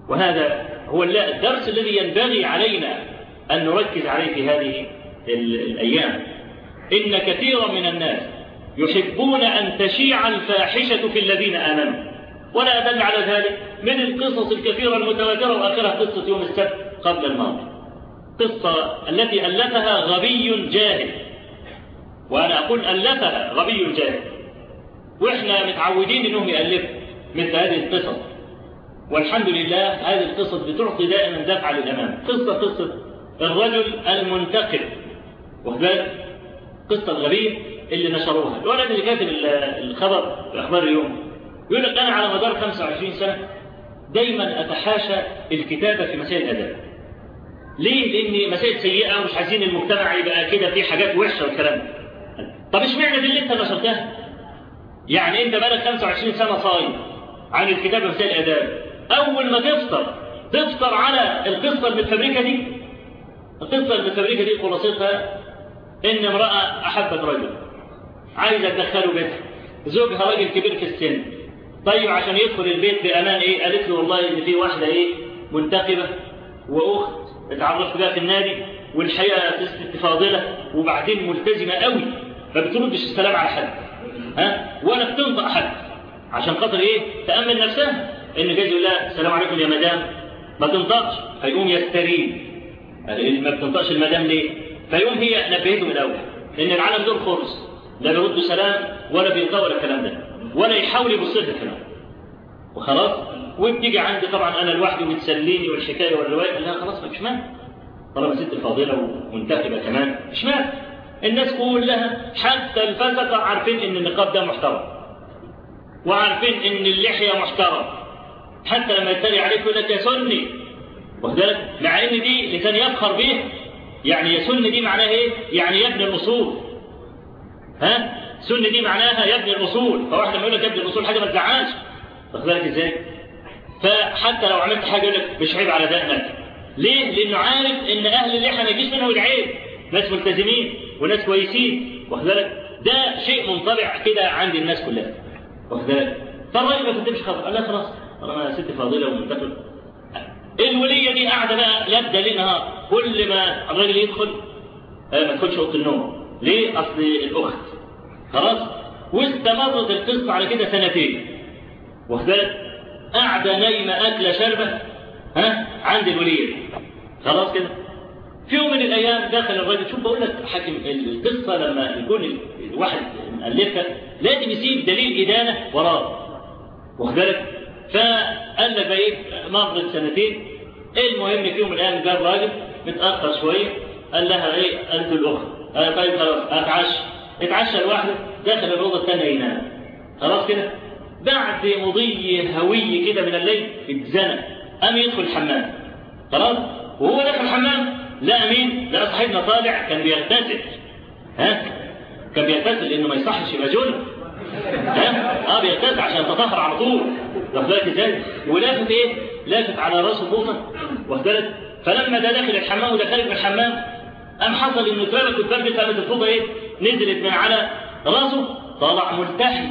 وهذا هو الدرس الذي ينبغي علينا أن نركز عليه في هذه الأيام إن كثيرا من الناس يحبون أن تشيع الفاحشة في الذين آمنوا ولا أدل على ذلك من القصص الكثيرة المتواترة وآخرها قصة يوم السبت قبل الماضي قصة التي ألفها غبي جاهل وأنا أقول ألفها غبي جاهل وإحنا متعودين إنهم يألفوا مثل هذه القصص والحمد لله هذه القصص بتعطي دائما دفعة للأمام قصة قصة الرجل المنتقم وذلك قصة الغبية اللي نشروها الولد اللي كاتب الخبر في أخبار اليوم يقول لك أنا على مدار 25 سنة دايما أتحاشى الكتابة في مسائل الأدب ليه؟ لأن مسائل سيئة ومش عايزين المجتمع يبقى كده في حاجات وحشة والكلام طب اشمعنى دي اللي انت نشرتها؟ يعني انت بقالك 25 سنة صايم عن الكتابة في مسائل الآداب أول ما تفطر تفطر على القصة المتفبركة دي القصة المتفبركة دي خلاصتها إن امرأة أحبت رجل عايزة تدخله بيتها زوجها راجل كبير في السن طيب عشان يدخل البيت بأمان إيه قالت له والله إن في واحدة إيه منتخبة وأخت اتعرفت بها في النادي والحقيقة تثبت فاضلة وبعدين ملتزمة قوي ما بتردش السلام على حد ها ولا بتنطق حد عشان خاطر إيه تأمن نفسها إن جاي يقول لها السلام عليكم يا مدام ما تنطقش هيقوم يستريل ما بتنطقش المدام ليه فيقوم هي نبهته من الأول إن العالم دول خرص لا بيردوا سلام ولا بينطقوا ولا الكلام ده ولا يحاول يبص لك الكلام وخلاص وبتيجي عندي طبعا انا لوحدي وتسليني والحكايه والروايه لا خلاص مش مانع طالما ست فاضله ومنتخبه كمان مش مانع الناس كلها حتى الفسقه عارفين ان النقاب ده محترم وعارفين ان اللحيه محترم حتى لما يتريق عليك يقول لك يا سني واخد مع ان دي اللي كان يفخر بيه يعني يا سني دي معناها ايه؟ يعني يا ابن الاصول ها؟ سنة دي معناها يا ابن الأصول فواحد لما يقول لك يا ابن الأصول حاجة ما تزعلش واخد بالك ازاي؟ فحتى لو عملت حاجة يقول لك مش عيب على دقنك ليه؟ لأنه عارف إن أهل اللحى ما يجيش منهم العيب ناس ملتزمين وناس كويسين واخد بالك؟ ده شيء منطبع كده عند الناس كلها واخد بالك؟ فالراجل ما كتبش خبر قال لا خلاص أنا ست فاضلة ومنتقل الولية دي قاعدة بقى لابدة ليل نهار كل ما الراجل يدخل آه ما تدخلش أوضة النوم ليه؟ أصل الأخت خلاص واستمرت القصة على كده سنتين واخدت قاعدة نايمة أكلة شربة ها عند الولية دي خلاص كده في يوم من الأيام دخل الراجل شوف بقول لك حاكم القصة لما يكون الواحد مؤلفها لازم يسيب دليل إدانة وراه واخدت فقال لك ايه مرت سنتين المهم في يوم من الأيام جاء الراجل متأخر شوية قال لها ايه أنت الأخت قال طيب خلاص أتعشى اتعشى لوحده دخل الأوضة الثانية ينام خلاص كده بعد مضي هوي كده من الليل اتزنق قام يدخل الحمام خلاص وهو داخل الحمام لقى مين؟ لقى صاحبنا طالع كان بيغتسل ها؟ كان بيغتسل لأنه ما يصحش يبقى جنب ها؟ اه بيغتسل عشان يتطهر على طول واخد بالك ازاي؟ ولافت ايه؟ لافت على راسه فوطه واخد بالك؟ فلما ده داخل الحمام وده خارج من الحمام قام حصل انه اتربك واتبدت قامت الفوطه ايه؟ نزلت من على راسه طلع ملتحي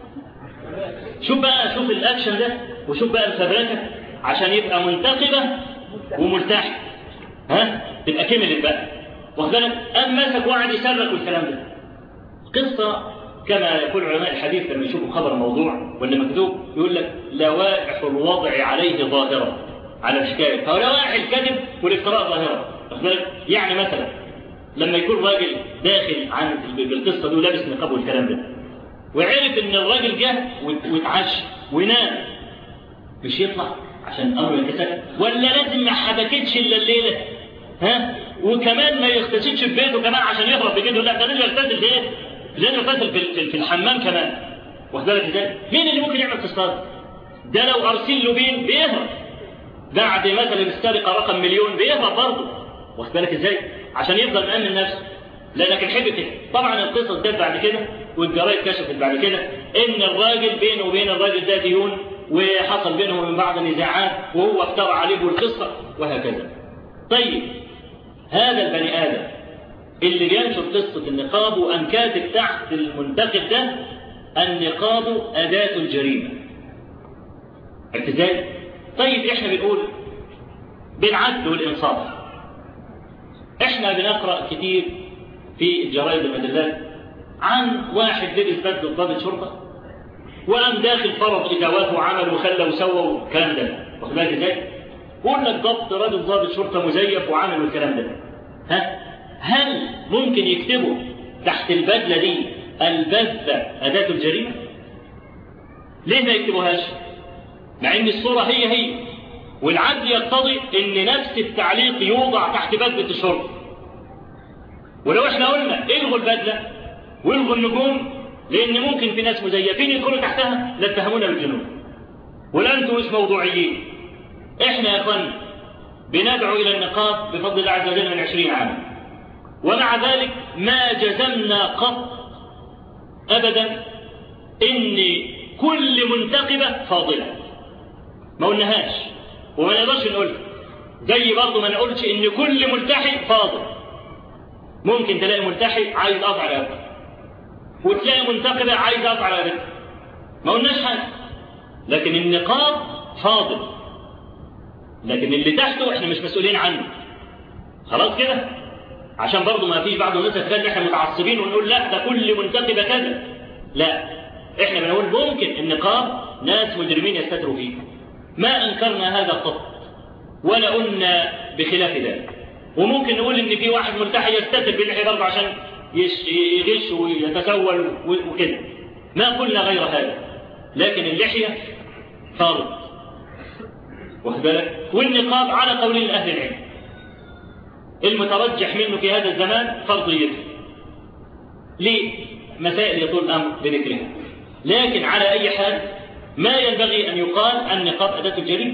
شوف بقى شوف الاكشن ده وشوف بقى الفبركه عشان يبقى منتقبه وملتحي ها تبقى كملت بقى واخد بالك قام مسك وقعد يصرخ والكلام ده قصه كما يقول علماء الحديث لما يشوفوا خبر موضوع ولا مكتوب يقول لك لوائح الوضع عليه ظاهره على الحكايه فلوائح الكذب والافتراء ظاهره واخد بالك يعني مثلا لما يكون راجل داخل عن بالقصه دي ولابس نقاب والكلام ده وعرف ان الراجل جه واتعشى ونام مش يطلع عشان امره ينكسر ولا لازم ما حبكتش الا الليله ها وكمان ما يغتسلش في بيته كمان عشان يهرب بجده لا ده لازم يغتسل في ايه؟ لازم يغتسل في, في الحمام كمان واخد بالك ازاي؟ مين اللي ممكن يعمل قصاد؟ ده لو ارسل له بين بيهرب بعد مثلا السرقه رقم مليون بيهرب برضه واخد بالك ازاي؟ عشان يفضل مأمن نفسه لانك الحب كده طبعا القصص ده بعد كده والجرايد كشفت بعد كده ان الراجل بينه وبين الراجل ده ديون وحصل بينهم وبين بعض نزاعات وهو افترى عليه القصه وهكذا. طيب هذا البني ادم اللي بينشر قصه النقاب وان كاتب تحت المنتقد ده النقاب اداه الجريمه. ازاي؟ طيب احنا بنقول بالعدل والإنصاف احنا بنقرأ كتير في الجرائد والمجلات عن واحد لبس بدله ضابط شرطة وقام داخل فرض إداوات وعمل وخلى وسوى والكلام ده واخد بالك ازاي؟ وقول لك ضبط راجل ضابط شرطة مزيف وعمل والكلام ده ها؟ هل ممكن يكتبوا تحت البدلة دي البذة أداة الجريمة؟ ليه ما يكتبوهاش؟ مع ان الصورة هي هي والعدل يقتضي ان نفس التعليق يوضع تحت بدلة الشرطة ولو احنا قلنا الغوا البدلة والغوا النجوم لان ممكن في ناس مزيفين يدخلوا تحتها لاتهمونا بالجنون ولا انتم مش موضوعيين احنا يا اخوان بندعو الى النقاط بفضل الله عز وجل من عشرين عاما ومع ذلك ما جزمنا قط ابدا ان كل منتقبة فاضلة ما قلناهاش وما نقدرش نقولها زي برضه ما نقولش ان كل ملتحي فاضل ممكن تلاقي ملتحي عايز قطع رقبته وتلاقي منتقبة عايز قطع رقبته ما قلناش حاجة لكن النقاب فاضل لكن اللي تحته احنا مش مسؤولين عنه خلاص كده عشان برضه ما فيش بعض الناس تخيل احنا متعصبين ونقول لا ده كل منتقبة كذا لا احنا بنقول ممكن النقاب ناس مجرمين يستتروا فيه ما انكرنا هذا قط ولا قلنا بخلاف ذلك وممكن نقول ان في واحد ملتحي يستتر باللحيه برضه عشان يغش ويتسول وكده ما قلنا غير هذا لكن اللحيه فرض واخد بالك والنقاب على قولين اهل العلم المترجح منه في هذا الزمان فرضيته ليه مسائل يطول الامر بذكرها لكن على اي حال ما ينبغي ان يقال النقاب اداه الجريمه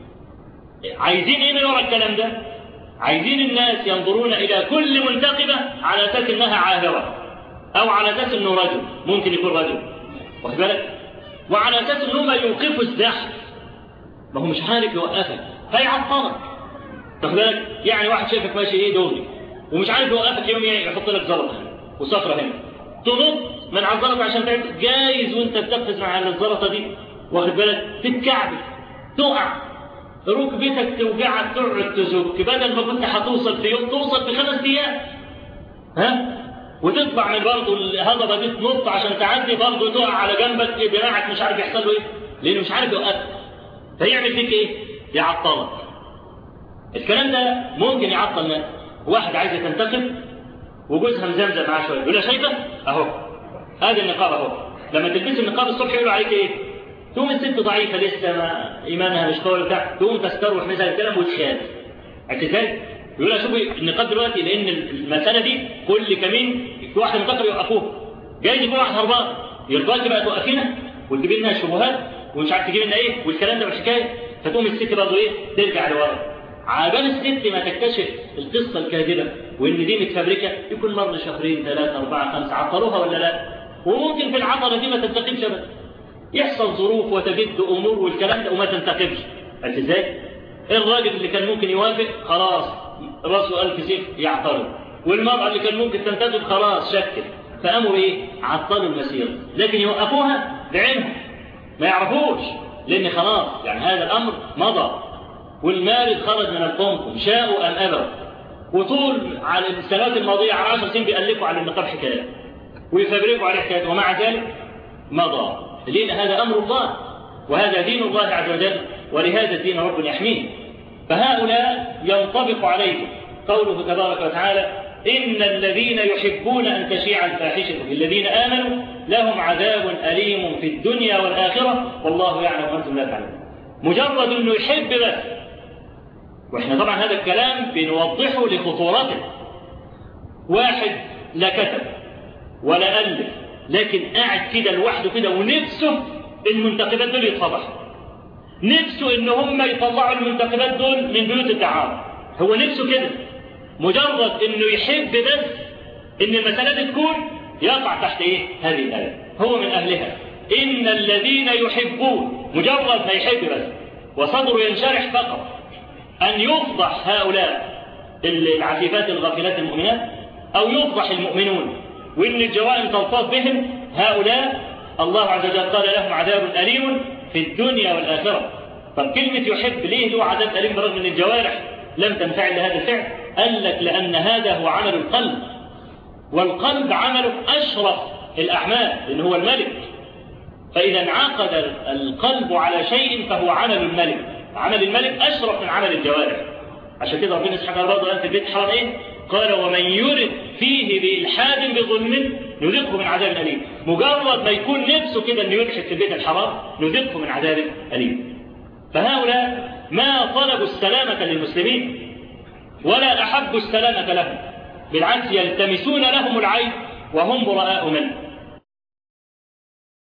عايزين ايه من وراء الكلام ده عايزين الناس ينظرون الى كل منتقبه على اساس انها عاهره او على اساس انه رجل ممكن يكون رجل واخد بالك وعلى اساس ان هم يوقفوا الزحف ما هو مش عارف يوقفك فيعطلك واخد بالك يعني واحد شايفك ماشي ايه دغري ومش عارف يوقفك يوم يحط لك زلطه هنا وصفرة هنا تنط من على الزلطه عشان تعمل جايز وانت بتقفز مع الزلطه دي واخد بالك تتكعبل تقع ركبتك توجعك تقعد تزك بدل ما كنت هتوصل في يوم توصل في خمس ايام ها وتطلع من برضه الهضبه دي تنط عشان تعدي برضه تقع على جنبك إيه دراعك مش عارف يحصل له ايه لانه مش عارف يوقفك فيعمل فيك ايه؟ يعطلك الكلام ده ممكن يعطل ناس واحد عايزه تنتقم وجوزها مزمزم معاه شويه يقول لها شايفه اهو هذا النقاب اهو لما تلبسي النقاب الصبح يقولوا عليك ايه تقوم الست ضعيفه لسه ما ايمانها مش قوي بتاع تقوم تستروح مثل الكلام وتخاف عرفت ازاي؟ يقول لها شوفي النقاب دلوقتي لان المساله دي كل كمين في واحد منتقب يوقفوه جاي يكون واحد هربان يرضاكي بقى توقفينا وتجيبي لنا شبهات ومش عارف تجيبي لنا ايه والكلام ده مش حكايه فتقوم الست برضه ايه ترجع لورا عبال الست ما تكتشف القصه الكاذبه وان دي متفبركه يكون مر شهرين ثلاثه اربعه خمسه عطلوها ولا لا وممكن في العطله دي ما تنتقمش ابدا يحصل ظروف وتجد امور والكلام ده وما تنتقمش عرفت ازاي؟ الراجل اللي كان ممكن يوافق خلاص راسه ألف سيف يعترض والمرأة اللي كان ممكن تنتدب خلاص شكت فقاموا ايه؟ عطلوا المسيرة لكن يوقفوها بعينهم ما يعرفوش لان خلاص يعني هذا الامر مضى والمارد خرج من القنقم شاءوا ام ابوا وطول على السنوات الماضيه على 10 سنين بيألفوا على النقاب حكايات ويفبركوا عليه حكايات ومع ذلك مضى لان هذا امر الله وهذا دين الله عز وجل ولهذا الدين رب يحميه فهؤلاء ينطبق عليهم قوله تبارك وتعالى إن الذين يحبون أن تشيع الفاحشة في الذين آمنوا لهم عذاب أليم في الدنيا والآخرة والله يعلم وأنتم لا تعلمون مجرد أنه يحب بس وإحنا طبعا هذا الكلام بنوضحه لخطورته واحد لا كتب ولا ألف لكن قاعد كده لوحده كده ونفسه المنتقبات دول يتفضحوا نفسه ان هم يطلعوا المنتخبات دول من بيوت الدعارة هو نفسه كده مجرد انه يحب بس ان المسألة دي تكون يقع تحت ايه هذه الآية هو من اهلها ان الذين يحبون مجرد ما يحب بس وصدره ينشرح فقط ان يفضح هؤلاء العفيفات الغافلات المؤمنات او يفضح المؤمنون وان الجوائم تلطف بهم هؤلاء الله عز وجل قال لهم عذاب أليم في الدنيا والآخرة طب كلمة يحب ليه له عذاب أليم برغم أن الجوارح لم تنفعل لهذا الفعل قال لك لأن هذا هو عمل القلب والقلب عمله أشرف الأعمال لأنه هو الملك فإذا انعقد القلب على شيء فهو عمل الملك عمل الملك أشرف من عمل الجوارح عشان كده ربنا سبحانه وتعالى في البيت حرام إيه؟ قال ومن يرد فيه بإلحاد بظلم نذقه من عذاب أليم مجرد ما يكون نفسه كده أنه يلحد في البيت الحرام نذقه من عذاب أليم فهؤلاء ما طلبوا السلامة للمسلمين ولا أحبوا السلامة لهم بالعكس يلتمسون لهم العيب وهم براء منه